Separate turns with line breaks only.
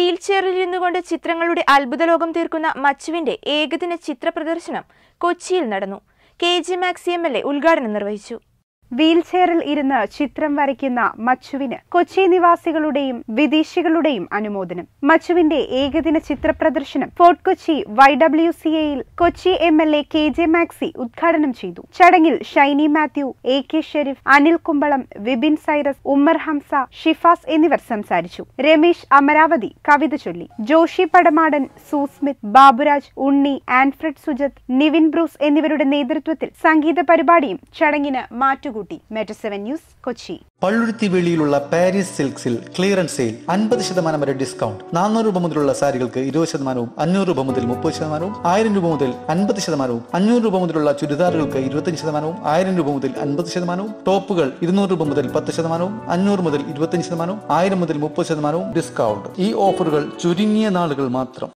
wheel ചെയറിൽ ഇരുന്നുകൊണ്ട് ചിത്രങ്ങളുടെ അത്ഭുതലോകം തീർക്കുന്ന മച്ചുവിന്റെ ഏകദിന ചിത്ര പ്രദർശനം കൊച്ചിയിൽ നടന്നു K G Maxy M L A ഉദ്ഘാടനം നിർവഹിച്ചു
വീൽചെയറിൽ ഇരുന്ന് ചിത്രം വരയ്ക്കുന്ന മച്ചുവിന് കൊച്ചി നിവാസികളുടെയും വിദേശികളുടെയും അനുമോദനം മച്ചുവിന്റെ ഏകദിന ചിത്ര പ്രദർശനം Fort Kochi Y W C എയിൽ Kochi M L A K J Maxy ഉദ്ഘാടനം ചെയ്തു ചടങ്ങിൽ ഷൈനി മാത്യു എ കെ ഷെരീഫ് അനിൽ കുമ്പളം വിപിൻ സൈറസ് ഉമ്മർ ഹംസ ഷിഫാസ് എന്നിവർ സംസാരിച്ചു രമേശ് അമരാവതി കവിത ചൊല്ലി ജോഷി പടമാടൻ സൂസ്മിത് ബാബുരാജ് ഉണ്ണി ആൻഫ്രഡ് സുജത് നിവിൻ ബ്രൂസ് എന്നിവരുടെ നേതൃത്വത്തിൽ സംഗീത പരിപാടിയും ചടങ്ങിന് മാറ്റുകൂട്ടി Meta seven news Kochi
Palluruthy വെളിയിലുള്ള പാരീസ് സിൽക്സിൽ ക്ലിയറൻസ് സെയിൽ അൻപത് ശതമാനം വരെ ഡിസ്കൗണ്ട് നാനൂറ് രൂപ മുതലുള്ള സാരികൾക്ക് ഇരുപത് ശതമാനവും അഞ്ഞൂറ് രൂപ മുതൽ മുപ്പത് ശതമാനവും ആയിരം രൂപ മുതൽ അൻപത് ശതമാനവും അഞ്ഞൂറ് രൂപ മുതലുള്ള ചുരിദാറുകൾക്ക് ഇരുപത്തഞ്ച് ശതമാനവും ആയിരം രൂപ മുതൽ അൻപത് ശതമാനവും ടോപ്പുകൾ ഇരുന്നൂറ് രൂപ മുതൽ പത്ത് ശതമാനവും അഞ്ഞൂറ് മുതൽ ഇരുപത്തഞ്ച് ശതമാനവും ആയിരം മുതൽ മുപ്പത് ശതമാനവും ഡിസ്കൗണ്ട് ഈ ഓഫറുകൾ ചുരുങ്ങിയ നാളുകൾ മാത്രം